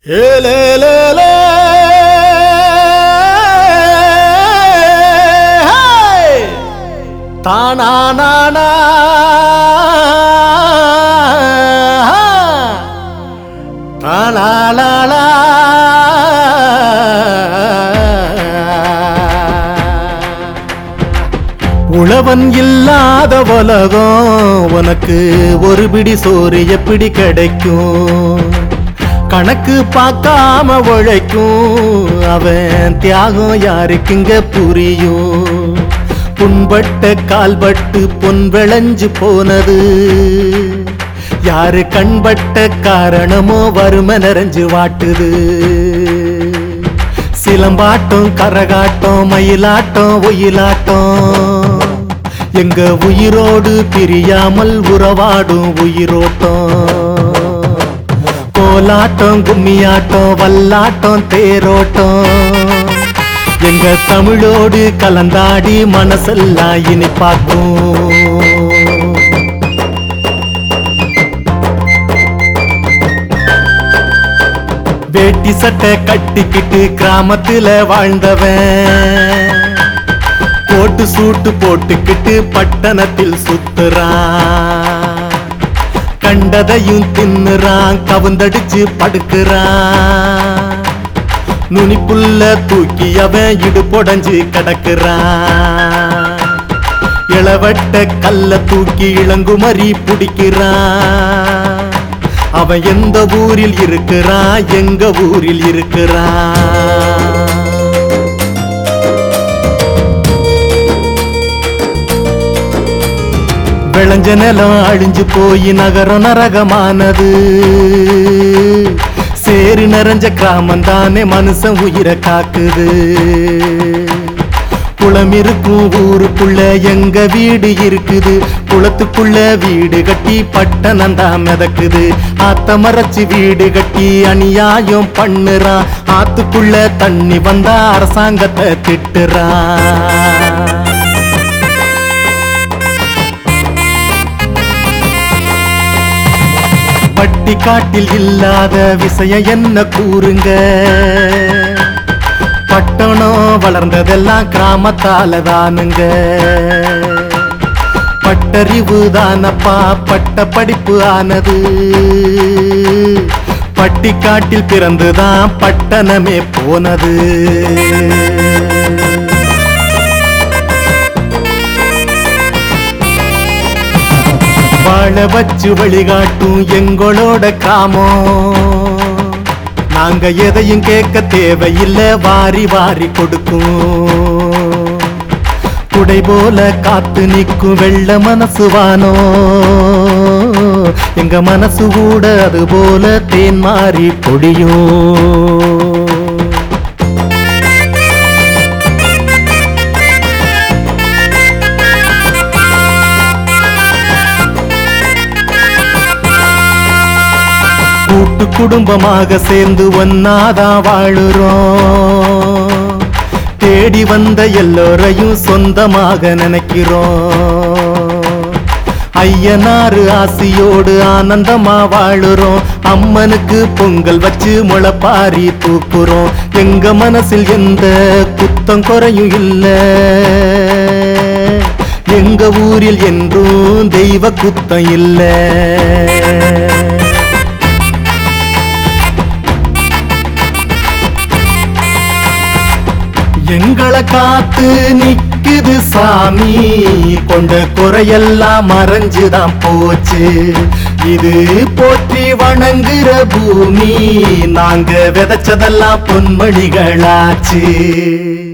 ஏலேலேலே. ஹே! தானானானா. தானாலாலா. உழவன் இல்லாத உலகம் உனக்கு ஒரு பிடி சோறு எப்படி கிடைக்கும் கணக்கு பார்க்காம உழைக்கும் அவன் தியாகம் யாருக்குங்க புரியும் புண்பட்ட கால்பட்டு பொன் விளைஞ்சு போனது யாரு கண்பட்ட காரணமோ வறுமை நிறைஞ்சு வாட்டுது சிலம்பாட்டம் கரகாட்டம் மயிலாட்டம் ஒயிலாட்டம் எங்க உயிரோடு பிரியாமல் உறவாடும் உயிரோட்டம் கோலாட்டம் கும்மியாட்டம் வல்லாட்டம் தேரோட்டம் எங்க தமிழோடு கலந்தாடி மனசெல்லாம் இனிப்பாக்கும் வேட்டி சட்டை கட்டிக்கிட்டு கிராமத்துல வாழ்ந்தவன் போட்டு சூட்டு போட்டுக்கிட்டு பட்டணத்தில் சுத்துறான் கண்டதையும் தின்னுறான் கவுந்தடிச்சு படுக்கிறான் நுனிப்புள்ள தூக்கி அவன் இடுபொடஞ்சு கிடக்குறான் இளவட்ட கல்ல தூக்கி இளங்குமரி பிடிக்கிறான் அவன் எந்த ஊரில் இருக்கிறான் எங்க ஊரில் இருக்கிறான் விளைஞ்ச நிலம் அழிஞ்சு போய் நகரம் நரகமானது சேரு நிறைஞ்ச கிராமம் தானே மனுஷன் உயிரை காக்குது குளம் இருக்கும் ஊருக்குள்ள எங்க வீடு இருக்குது குளத்துக்குள்ள வீடு கட்டி பட்டணம் தான் மிதக்குது ஆத்த மறைச்சு வீடு கட்டி அநியாயம் பண்ணுறான் ஆத்துக்குள்ள தண்ணி வந்தா அரசாங்கத்தை திட்டுறான் பட்டி காட்டில் இல்லாத விஷயம் என்ன கூறுங்க பட்டணம் வளர்ந்ததெல்லாம் கிராமத்தால தானுங்க பட்டறிவு தானப்பா பட்ட படிப்பு ஆனது பட்டிக்காட்டில் பிறந்துதான் பட்டணமே போனது வாழ வச்சு வழிகாட்டும் எங்களோட கிராமம் நாங்க எதையும் கேட்க தேவையில்லை வாரி வாரி கொடுக்கும் குடை போல காத்து நிற்கும் வெள்ள மனசு வானோ எங்க மனசு கூட அது போல தேன் மாறி பொடியும் கூட்டு குடும்பமாக சேர்ந்து ஒன்னாதான் வாழுறோம் தேடி வந்த எல்லோரையும் சொந்தமாக நினைக்கிறோம் ஐயனாறு ஆசியோடு ஆனந்தமா வாழுறோம் அம்மனுக்கு பொங்கல் வச்சு முளைப்பாரி தூக்குறோம் எங்க மனசில் எந்த குத்தம் குறையும் இல்ல எங்க ஊரில் என்றும் தெய்வ குத்தம் இல்லை எங்களை காத்து நிக்குது சாமி கொண்ட குறையெல்லாம் மறைஞ்சுதான் போச்சு இது போற்றி வணங்குற பூமி நாங்க விதைச்சதெல்லாம் பொன்மணிகளாச்சு